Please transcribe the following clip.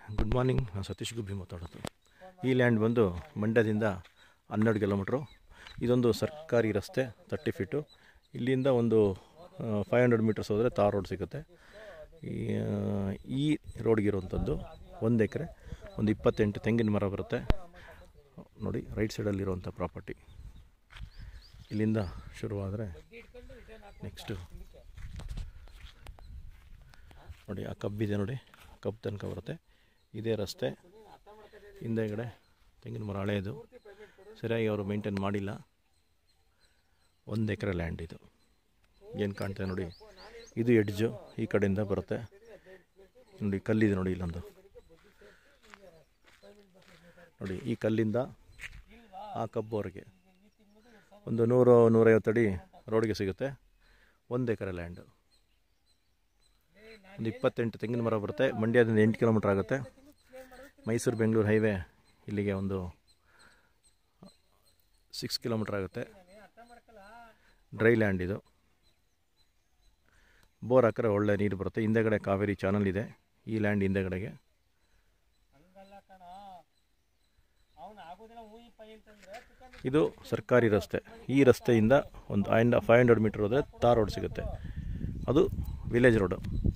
good morning ನಾನು ಸತೀಶ್ ಗುಬ್ಬಿ ಮಾತಾಡೋದು ಈ ಲ್ಯಾಂಡ್ ಬಂದು ಮಂಡ್ಯದಿಂದ ಹನ್ನೆರಡು ಕಿಲೋಮೀಟ್ರು ಇದೊಂದು ಸರ್ಕಾರಿ ರಸ್ತೆ ತರ್ಟಿ ಫೀಟು ಇಲ್ಲಿಂದ ಒಂದು ಫೈವ್ ಹಂಡ್ರೆಡ್ ಮೀಟರ್ಸ್ ಹೋದರೆ ತಾರ್ ರೋಡ್ ಸಿಗುತ್ತೆ ಈ ಆ, ಈ ರೋಡ್ಗಿರುವಂಥದ್ದು ಒಂದು ಎಕರೆ ಒಂದು ಇಪ್ಪತ್ತೆಂಟು ತೆಂಗಿನ ಮರ ಬರುತ್ತೆ ನೋಡಿ ರೈಟ್ ಸೈಡಲ್ಲಿರುವಂಥ ಪ್ರಾಪರ್ಟಿ ಇಲ್ಲಿಂದ ಶುರುವಾದರೆ ನೆಕ್ಸ್ಟು ನೋಡಿ ಆ ಕಬ್ಬಿದೆ ನೋಡಿ ಕಬ್ಬು ತನಕ ಬರುತ್ತೆ ಇದೇ ರಸ್ತೆ ಹಿಂದೆಗಡೆ ತೆಂಗಿನ ಮರ ಹಳೆಯದು ಸರಿಯಾಗಿ ಅವರು ಮೇಂಟೈನ್ ಮಾಡಿಲ್ಲ ಒಂದು ಎಕರೆ ಲ್ಯಾಂಡ್ ಇದು ಏನು ಕಾಣ್ತದೆ ನೋಡಿ ಇದು ಎಡ್ಜು ಈ ಕಡೆಯಿಂದ ಬರುತ್ತೆ ನೋಡಿ ಕಲ್ಲಿದೆ ನೋಡಿ ಇಲ್ಲೊಂದು ನೋಡಿ ಈ ಕಲ್ಲಿಂದ ಆ ಕಬ್ಬುವರೆಗೆ ಒಂದು ನೂರು ನೂರೈವತ್ತು ಅಡಿ ರೋಡ್ಗೆ ಸಿಗುತ್ತೆ ಒಂದು ಎಕರೆ ಲ್ಯಾಂಡು ಒಂದು ಇಪ್ಪತ್ತೆಂಟು ತೆಂಗಿನ ಮರ ಬರುತ್ತೆ ಮಂಡ್ಯದಿಂದ ಎಂಟು ಕಿಲೋಮೀಟ್ರ್ ಆಗುತ್ತೆ ಮೈಸೂರು ಬೆಂಗಳೂರು ಹೈವೇ ಇಲ್ಲಿಗೆ ಒಂದು ಸಿಕ್ಸ್ ಕಿಲೋಮೀಟ್ರ್ ಆಗುತ್ತೆ ಡ್ರೈ ಲ್ಯಾಂಡ್ ಇದು ಬೋರ್ ಹಾಕಿದ್ರೆ ಒಳ್ಳೆ ನೀರು ಬರುತ್ತೆ ಹಿಂದೆಗಡೆ ಕಾವೇರಿ ಚಾನಲ್ ಇದೆ ಈ ಲ್ಯಾಂಡ್ ಹಿಂದೆಗಡೆಗೆ ಇದು ಸರ್ಕಾರಿ ರಸ್ತೆ ಈ ರಸ್ತೆಯಿಂದ ಒಂದು ಐಂಡ್ ಫೈವ್ ಹಂಡ್ರೆಡ್ ಮೀಟರ್ ಹೋದರೆ ತಾರ್ ರೋಡ್ ಸಿಗುತ್ತೆ ಅದು ವಿಲೇಜ್ ರೋಡು